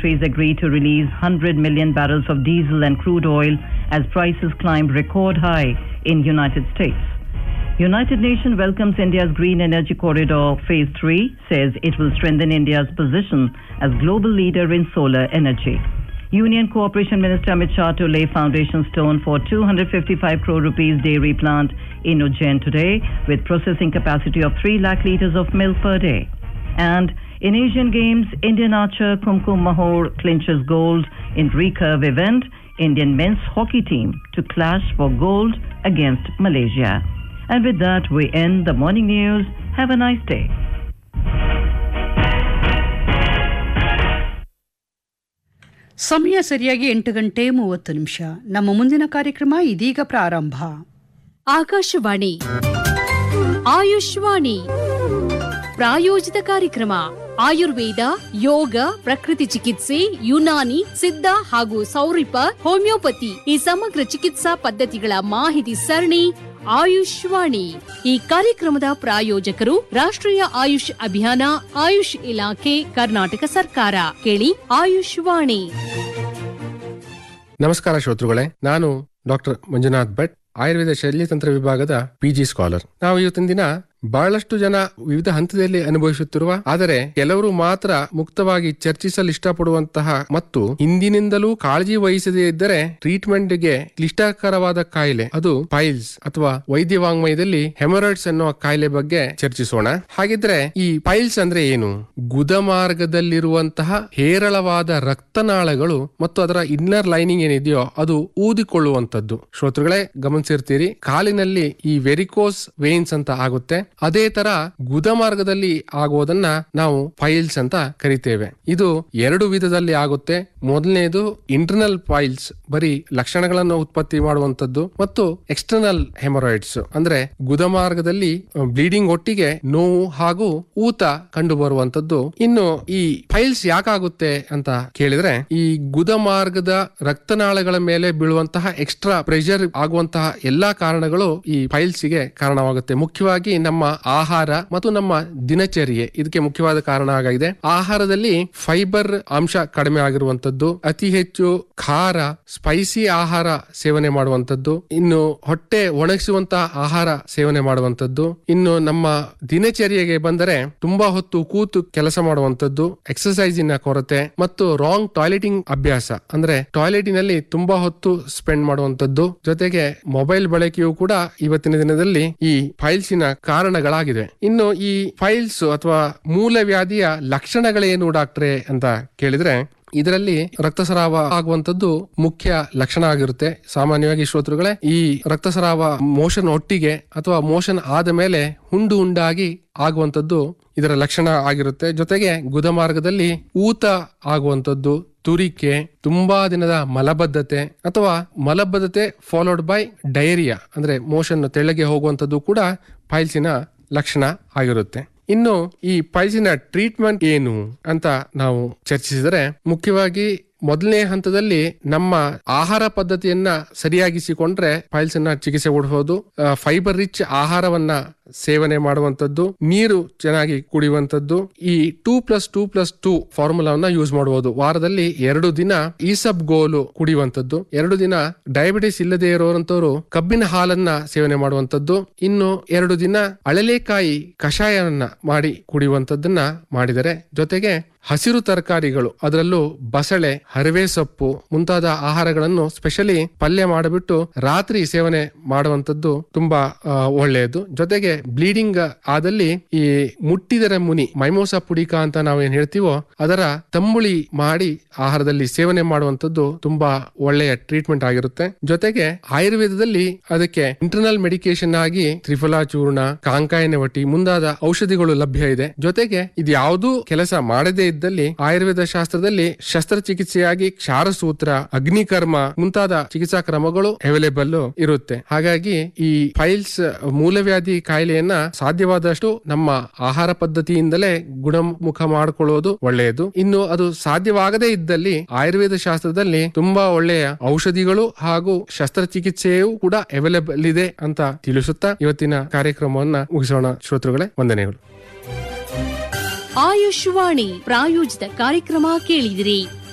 ministries agreed to release 100 million barrels of diesel and crude oil as prices climb record high in United States. United Nations welcomes India's Green Energy Corridor Phase 3, says it will strengthen India's position as global leader in solar energy. Union Cooperation Minister Amit Shah to lay foundation stone for 255 crore rupees dairy plant in Ujjain today with processing capacity of 3 lakh liters of milk per day. And in Asian Games, Indian archer Kumkum Mahor clinches gold in recurve event. Indian men's hockey team to clash for gold against Malaysia. And with that, we end the morning news. Have a nice day. ಸಮಯ ಸರಿಯಾಗಿ ಎಂಟು ಗಂಟೆ ಮೂವತ್ತು ನಿಮಿಷ ನಮ್ಮ ಮುಂದಿನ ಕಾರ್ಯಕ್ರಮ ಇದೀಗ ಪ್ರಾರಂಭ ಆಕಾಶವಾಣಿ ಆಯುಷ್ವಾಣಿ ಪ್ರಾಯೋಜಿತ ಕಾರ್ಯಕ್ರಮ ಆಯುರ್ವೇದ ಯೋಗ ಪ್ರಕೃತಿ ಚಿಕಿತ್ಸೆ ಯುನಾನಿ ಸಿದ್ಧ ಹಾಗೂ ಸೌರಿಪ ಹೋಮಿಯೋಪತಿ ಈ ಸಮಗ್ರ ಚಿಕಿತ್ಸಾ ಪದ್ಧತಿಗಳ ಮಾಹಿತಿ ಸರಣಿ ಆಯುಷ್ವಾಣಿ ಈ ಕಾರ್ಯಕ್ರಮದ ಪ್ರಾಯೋಜಕರು ರಾಷ್ಟ್ರೀಯ ಆಯುಷ್ ಅಭಿಯಾನ ಆಯುಷ್ ಇಲಾಖೆ ಕರ್ನಾಟಕ ಸರ್ಕಾರ ಕೇಳಿ ಆಯುಷ್ವಾಣಿ ನಮಸ್ಕಾರ ಶ್ರೋತೃಗಳೇ ನಾನು ಡಾಕ್ಟರ್ ಮಂಜುನಾಥ್ ಭಟ್ ಆಯುರ್ವೇದ ಶಲ್ಯತಂತ್ರ ವಿಭಾಗದ ಪಿಜಿ ಸ್ಕಾಲರ್ ನಾವು ಇವತ್ತಿನ ದಿನ ಬಹಳಷ್ಟು ಜನ ವಿವಿಧ ಹಂತದಲ್ಲಿ ಅನುಭವಿಸುತ್ತಿರುವ ಆದರೆ ಕೆಲವರು ಮಾತ್ರ ಮುಕ್ತವಾಗಿ ಚರ್ಚಿಸಲು ಇಷ್ಟಪಡುವಂತಹ ಮತ್ತು ಹಿಂದಿನಿಂದಲೂ ಕಾಳಜಿ ವಹಿಸದೇ ಇದ್ದರೆ ಟ್ರೀಟ್ಮೆಂಟ್ಗೆ ಕ್ಲಿಷ್ಟಕರವಾದ ಕಾಯಿಲೆ ಅದು ಪೈಲ್ಸ್ ಅಥವಾ ವೈದ್ಯ ವಾಂಗ್ಮಯದಲ್ಲಿ ಹೆಮರಾಯ್ಡ್ಸ್ ಅನ್ನುವ ಕಾಯಿಲೆ ಬಗ್ಗೆ ಚರ್ಚಿಸೋಣ ಹಾಗಿದ್ರೆ ಈ ಪೈಲ್ಸ್ ಅಂದ್ರೆ ಏನು ಗುದಮಾರ್ಗದಲ್ಲಿರುವಂತಹ ಹೇರಳವಾದ ರಕ್ತನಾಳಗಳು ಮತ್ತು ಅದರ ಇನ್ನರ್ ಲೈನಿಂಗ್ ಏನಿದೆಯೋ ಅದು ಊದಿಕೊಳ್ಳುವಂತದ್ದು ಶ್ರೋತೃಗಳೇ ಗಮನಿಸಿರ್ತೀರಿ ಕಾಲಿನಲ್ಲಿ ಈ ವೆರಿಕೋಸ್ ವೇನ್ಸ್ ಅಂತ ಆಗುತ್ತೆ ಅದೇ ತರ ಗುದಮಾರ್ಗದಲ್ಲಿ ಆಗುವುದನ್ನ ನಾವು ಫೈಲ್ಸ್ ಅಂತ ಕರಿತೇವೆ ಇದು ಎರಡು ವಿಧದಲ್ಲಿ ಆಗುತ್ತೆ ಮೊದಲನೇದು ಇಂಟರ್ನಲ್ ಫೈಲ್ಸ್ ಬರೀ ಲಕ್ಷಣಗಳನ್ನು ಉತ್ಪತ್ತಿ ಮಾಡುವಂತದ್ದು ಮತ್ತು ಎಕ್ಸ್ಟರ್ನಲ್ ಹೆಮರಾಯ್ಡ್ಸ್ ಅಂದ್ರೆ ಗುದಮಾರ್ಗದಲ್ಲಿ ಬ್ಲೀಡಿಂಗ್ ಒಟ್ಟಿಗೆ ನೋವು ಹಾಗೂ ಊತ ಕಂಡು ಬರುವಂತದ್ದು ಇನ್ನು ಈ ಫೈಲ್ಸ್ ಯಾಕಾಗುತ್ತೆ ಅಂತ ಕೇಳಿದ್ರೆ ಈ ಗುದಮಾರ್ಗದ ರಕ್ತನಾಳಗಳ ಮೇಲೆ ಬೀಳುವಂತಹ ಎಕ್ಸ್ಟ್ರಾ ಪ್ರೆಷರ್ ಆಗುವಂತಹ ಎಲ್ಲಾ ಕಾರಣಗಳು ಈ ಫೈಲ್ಸ್ ಗೆ ಕಾರಣವಾಗುತ್ತೆ ಮುಖ್ಯವಾಗಿ ನಮ್ಮ ಆಹಾರ ಮತ್ತು ನಮ್ಮ ದಿನಚರ್ಯೆ ಇದಕ್ಕೆ ಮುಖ್ಯವಾದ ಕಾರಣ ಆಗಿದೆ ಆಹಾರದಲ್ಲಿ ಫೈಬರ್ ಅಂಶ ಕಡಿಮೆ ಆಗಿರುವಂತದ್ದು ಅತಿ ಹೆಚ್ಚು ಖಾರ ಸ್ಪೈಸಿ ಆಹಾರ ಸೇವನೆ ಮಾಡುವಂತದ್ದು ಇನ್ನು ಹೊಟ್ಟೆ ಒಣಗಿಸುವಂತಹ ಆಹಾರ ಸೇವನೆ ಮಾಡುವಂತದ್ದು ಇನ್ನು ನಮ್ಮ ದಿನಚರ್ಯೆಗೆ ಬಂದರೆ ತುಂಬಾ ಹೊತ್ತು ಕೂತು ಕೆಲಸ ಮಾಡುವಂತದ್ದು ಎಕ್ಸರ್ಸೈಸಿನ ಕೊರತೆ ಮತ್ತು ರಾಂಗ್ ಟಾಯ್ಲೆಟಿಂಗ್ ಅಭ್ಯಾಸ ಅಂದ್ರೆ ಟಾಯ್ಲೆಟಿನಲ್ಲಿ ತುಂಬಾ ಹೊತ್ತು ಸ್ಪೆಂಡ್ ಮಾಡುವಂತದ್ದು ಜೊತೆಗೆ ಮೊಬೈಲ್ ಬಳಕೆಯು ಕೂಡ ಇವತ್ತಿನ ದಿನದಲ್ಲಿ ಈ ಫೈಲ್ಸಿನ ಕಾರಣಗಳಾಗಿದೆ ಇನ್ನು ಈ ಫೈಲ್ಸ್ ಅಥವಾ ಮೂಲವ್ಯಾಧಿಯ ಲಕ್ಷಣಗಳೇನು ಡಾಕ್ಟ್ರೆ ಅಂತ ಕೇಳಿದ್ರೆ ಇದರಲ್ಲಿ ರಕ್ತಸ್ರಾವ ಆಗುವಂತದ್ದು ಮುಖ್ಯ ಲಕ್ಷಣ ಆಗಿರುತ್ತೆ ಸಾಮಾನ್ಯವಾಗಿ ಶ್ರೋತೃಗಳೇ ಈ ರಕ್ತಸ್ರಾವ ಮೋಷನ್ ಒಟ್ಟಿಗೆ ಅಥವಾ ಮೋಷನ್ ಆದ ಮೇಲೆ ಹುಂಡು ಉಂಡಾಗಿ ಆಗುವಂತದ್ದು ಇದರ ಲಕ್ಷಣ ಆಗಿರುತ್ತೆ ಜೊತೆಗೆ ಗುದಮಾರ್ಗದಲ್ಲಿ ಊತ ಆಗುವಂತದ್ದು ತುರಿಕೆ ತುಂಬಾ ದಿನದ ಮಲಬದ್ಧತೆ ಅಥವಾ ಮಲಬದ್ಧತೆ ಫಾಲೋಡ್ ಬೈ ಡಯರಿಯಾ ಅಂದ್ರೆ ಮೋಷನ್ ತೆಳ್ಳಗೆ ಹೋಗುವಂತದ್ದು ಕೂಡ ಫೈಲ್ಸಿನ ಲಕ್ಷಣ ಆಗಿರುತ್ತೆ ಇನ್ನು ಈ ಪೈಲ್ಸಿನ ಟ್ರೀಟ್ಮೆಂಟ್ ಏನು ಅಂತ ನಾವು ಚರ್ಚಿಸಿದರೆ ಮುಖ್ಯವಾಗಿ ಮೊದಲನೇ ಹಂತದಲ್ಲಿ ನಮ್ಮ ಆಹಾರ ಪದ್ಧತಿಯನ್ನ ಸರಿಯಾಗಿಸಿಕೊಂಡ್ರೆ ಫೈಲ್ಸ್ ಅನ್ನ ಚಿಕಿತ್ಸೆ ಕೊಡಬಹುದು ಫೈಬರ್ ರಿಚ್ ಆಹಾರವನ್ನ ಸೇವನೆ ಮಾಡುವಂತದ್ದು ನೀರು ಚೆನ್ನಾಗಿ ಕುಡಿಯುವಂತದ್ದು ಈ two plus two plus two ಫಾರ್ಮುಲಾವನ್ನ ಯೂಸ್ ಮಾಡಬಹುದು ವಾರದಲ್ಲಿ ಎರಡು ದಿನ ಈಸಬ್ ಗೋಲು ಕುಡಿಯುವಂತದ್ದು ಎರಡು ದಿನ ಡಯಾಬಿಟಿಸ್ ಇಲ್ಲದೆ ಇರುವಂತವರು ಕಬ್ಬಿನ ಹಾಲನ್ನ ಸೇವನೆ ಮಾಡುವಂತದ್ದು ಇನ್ನು ಎರಡು ದಿನ ಅಳಲೆಕಾಯಿ ಕಷಾಯವನ್ನ ಮಾಡಿ ಕುಡಿಯುವಂತದ್ದನ್ನ ಮಾಡಿದರೆ ಜೊತೆಗೆ ಹಸಿರು ತರಕಾರಿಗಳು ಅದರಲ್ಲೂ ಬಸಳೆ ಹರಿವೆ ಸೊಪ್ಪು ಮುಂತಾದ ಆಹಾರಗಳನ್ನು ಸ್ಪೆಷಲಿ ಪಲ್ಯ ಮಾಡಿಬಿಟ್ಟು ರಾತ್ರಿ ಸೇವನೆ ಮಾಡುವಂತದ್ದು ತುಂಬಾ ಆ, ಒಳ್ಳೆಯದು ಜೊತೆಗೆ ಬ್ಲೀಡಿಂಗ್ ಆದಲ್ಲಿ ಈ ಮುಟ್ಟಿದರ ಮುನಿ ಮೈಮೋಸ ಪುಡಿಕ ಅಂತ ನಾವೇನ್ ಹೇಳ್ತೀವೋ ಅದರ ತಂಬುಳಿ ಮಾಡಿ ಆಹಾರದಲ್ಲಿ ಸೇವನೆ ಮಾಡುವಂತದ್ದು ತುಂಬಾ ಒಳ್ಳೆಯ ಟ್ರೀಟ್ಮೆಂಟ್ ಆಗಿರುತ್ತೆ ಜೊತೆಗೆ ಆಯುರ್ವೇದದಲ್ಲಿ ಅದಕ್ಕೆ ಇಂಟರ್ನಲ್ ಮೆಡಿಕೇಶನ್ ಆಗಿ ತ್ರಿಫಲಾ ಚೂರ್ಣ ಕಾಂಕಾಯನ ವಟಿ ಮುಂದಾದ ಔಷಧಿಗಳು ಲಭ್ಯ ಇದೆ ಜೊತೆಗೆ ಇದು ಯಾವುದೂ ಕೆಲಸ ಮಾಡದೇ ಇದ್ದಲ್ಲಿ ಆಯುರ್ವೇದ ಶಾಸ್ತ್ರದಲ್ಲಿ ಶಸ್ತ್ರಚಿಕಿತ್ಸೆಯಾಗಿ ಕ್ಷಾರಸೂತ್ರ ಅಗ್ನಿಕರ್ಮ ಮುಂತಾದ ಚಿಕಿತ್ಸಾ ಕ್ರಮಗಳು ಅವೈಲೇಬಲ್ ಇರುತ್ತೆ ಹಾಗಾಗಿ ಈ ಫೈಲ್ಸ್ ಮೂಲವ್ಯಾಧಿ ಕಾಯಿಲೆಯನ್ನ ಸಾಧ್ಯವಾದಷ್ಟು ನಮ್ಮ ಆಹಾರ ಪದ್ಧತಿಯಿಂದಲೇ ಗುಣಮುಖ ಮಾಡಿಕೊಳ್ಳುವುದು ಒಳ್ಳೆಯದು ಇನ್ನು ಅದು ಸಾಧ್ಯವಾಗದೇ ಇದ್ದಲ್ಲಿ ಆಯುರ್ವೇದ ಶಾಸ್ತ್ರದಲ್ಲಿ ತುಂಬಾ ಒಳ್ಳೆಯ ಔಷಧಿಗಳು ಹಾಗೂ ಶಸ್ತ್ರಚಿಕಿತ್ಸೆಯೂ ಕೂಡ ಅವೈಲೇಬಲ್ ಇದೆ ಅಂತ ತಿಳಿಸುತ್ತಾ ಇವತ್ತಿನ ಕಾರ್ಯಕ್ರಮವನ್ನ ಮುಗಿಸೋಣ ಶ್ರೋತೃಗಳೇ ವಂದನೆಗಳು ಆಯುಷ್ವಾಣಿ ಪ್ರಾಯೋಜಿತ ಕಾರ್ಯಕ್ರಮ ಕೇಳಿದಿರಿ